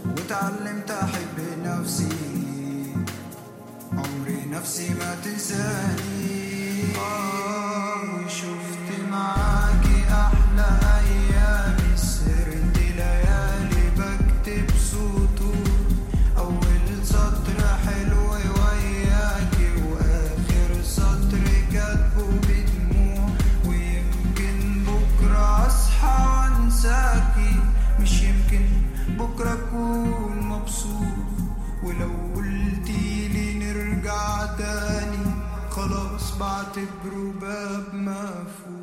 وتعلمت احب نفسي عمري نفسي ما تنساني آه وشفت معاكي احلى ايامي سهرت ليالي بكتب سطور اول سطر حلو وياكي واخر سطر كاتبه بدموع ويمكن بكره اصحى وانساكي مش يمكن بكره اكون مبسوط ولو قلتيلي نرجع تاني خلاص بعتبره باب مقفول